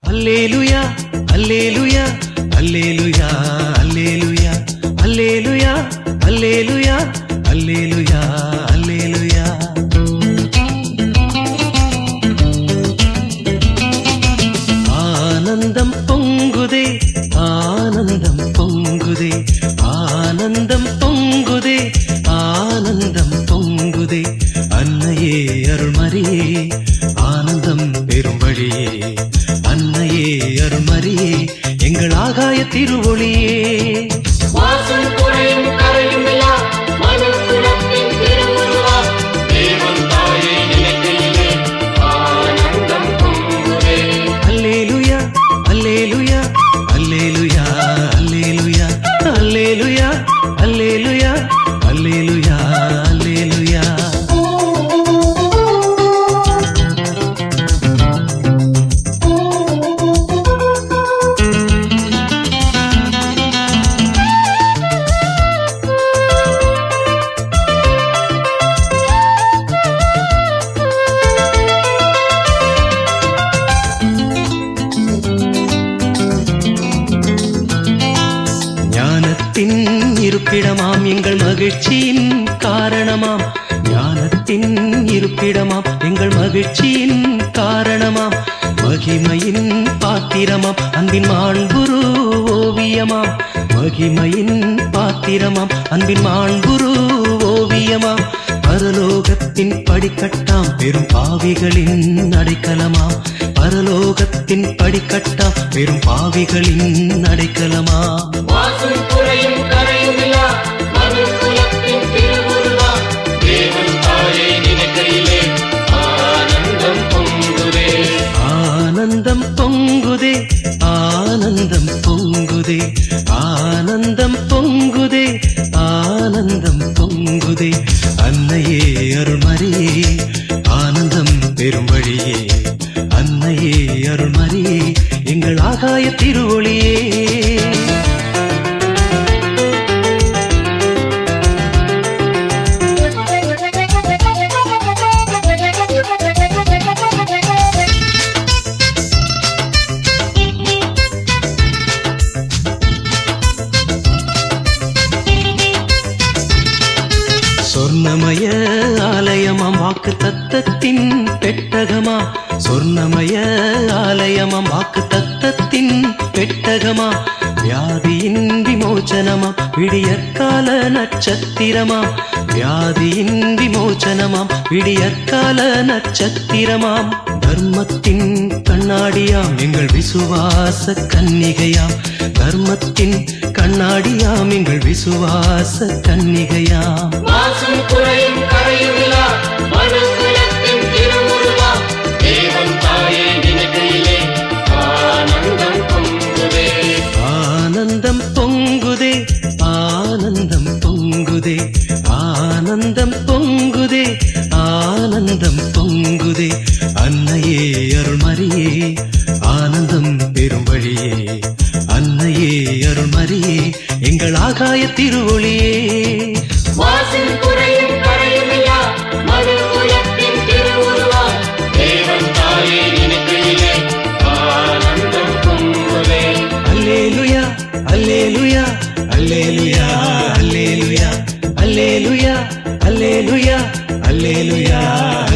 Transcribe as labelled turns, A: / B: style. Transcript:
A: அல்லேலுயா அல்லேலுயா அல்லேலுயா அல்லேலுயா அல்லேலுயா அல்லேலுயா அல்லேலுயா அல்லேலுயா ஆனந்தம் பொங்குதே ஆனந்தம் பொங்குதே ஆனந்தம் பொங்குதே ஆனந்தம் பொங்குதே அன்னையே அருள்மரியே ஆனந்தம் பெரும் வழியே அன்னையே அருள்மரியே எங்கள் ஆகாய திருவொளியே
B: வாசல் குறையும் கரையும் இல்லா மனுக்குலத்தின் திருவுருவா தேவன் தாயை நினைக்கையிலே ஆனந்தம் பொங்குதே
A: அல்லேலுயா அல்லேலுயா அல்லேலுயா அல்லேலுயா அல்லேலுயா அல்லேலுயா அல்லேலுயா அல்லேலுயா ஞானத்தின் இருப்பிடமாம் எங்கள் மகிழ்ச்சியின் காரணமாம் ஞானத்தின் இருப்பிடமாம் எங்கள் மகிழ்ச்சியின் காரணமாம் மகிமையின் பாத்திரமாம் அன்பின் மாண்புரு ஓவியமாம் மகிமையின் பாத்திரமாம் அன்பின் மாண்புரு ஓவியமாம் பரலோகத்தின் படிக்கட்டாம் பெரும் பாவிகளின் அடைக்கலமாம் பரலோகத்தின் படிக்கட்டாம் பெரும் பாவிகளின் அடைக்கலமாம்
B: வாசல் குறையும் கரையும் இல்லா மனுக்குலத்தின் திருவுருவா தேவன் தாயை நினைக்கையிலே ஆனந்தம் பொங்குதே
A: ஆனந்தம் பொங்குதே ஆனந்தம் பொங்குதே ஆனந்தம் பொங்குதே ஆனந்தம் பொங்குதே அன்னையே அருள்மரியே ஆனந்தம் பெரும் வழியே அன்னையே அருள்மரியே எங்கள் ஆகாய திருவொளியே சொர்ணமய ஆலயமாம் வாக்கு தத்தத்தின் பெட்டகமா சொர்ணமய ஆலயமாம் வாக்கு தத்தத்தின் பெட்டகமா வியாதியின் விமோச்சனமாம் விடியற்கால நட்சத்திரமாம் வியாதியின் விமோச்சனமாம் விடியற்கால நட்சத்திரமாம் தர்மத்தின் கண்ணாடியாம் எங்கள் விசுவாச கன்னிகையாம் தர்மத்தின் கண்ணாடியாம் எங்கள் விசுவாச கன்னிகையாம்
B: வாசல் குறையும் கரையும் இல்லா மனுக்குலத்தின் திருவுருவா தேவன் தாயை நினைக்கையிலே ஆனந்தம் பொங்குதே
A: ஆனந்தம் பொங்குதே ஆனந்தம் பொங்குதே ஆனந்தம் பொங்குதே ஆனந்தம் பொங்குதே அன்னையே அருள்மரியே ஆனந்தம் பெரும் வழியே அன்னையே அருள்மரியே எங்கள் ஆகாய திருவொளியே
B: வாசல் குறையும் கரையும் இல்லா மனுக்குலத்தின் திருவுருவா தேவன் தாயை நினைக்கையிலே ஆனந்தம் பொங்குதே
A: அல்லேலுயா அல்லேலுயா அல்லேலுயா அல்லேலுயா அல்லேலுயா அல்லேலுயா அல்லேலுயா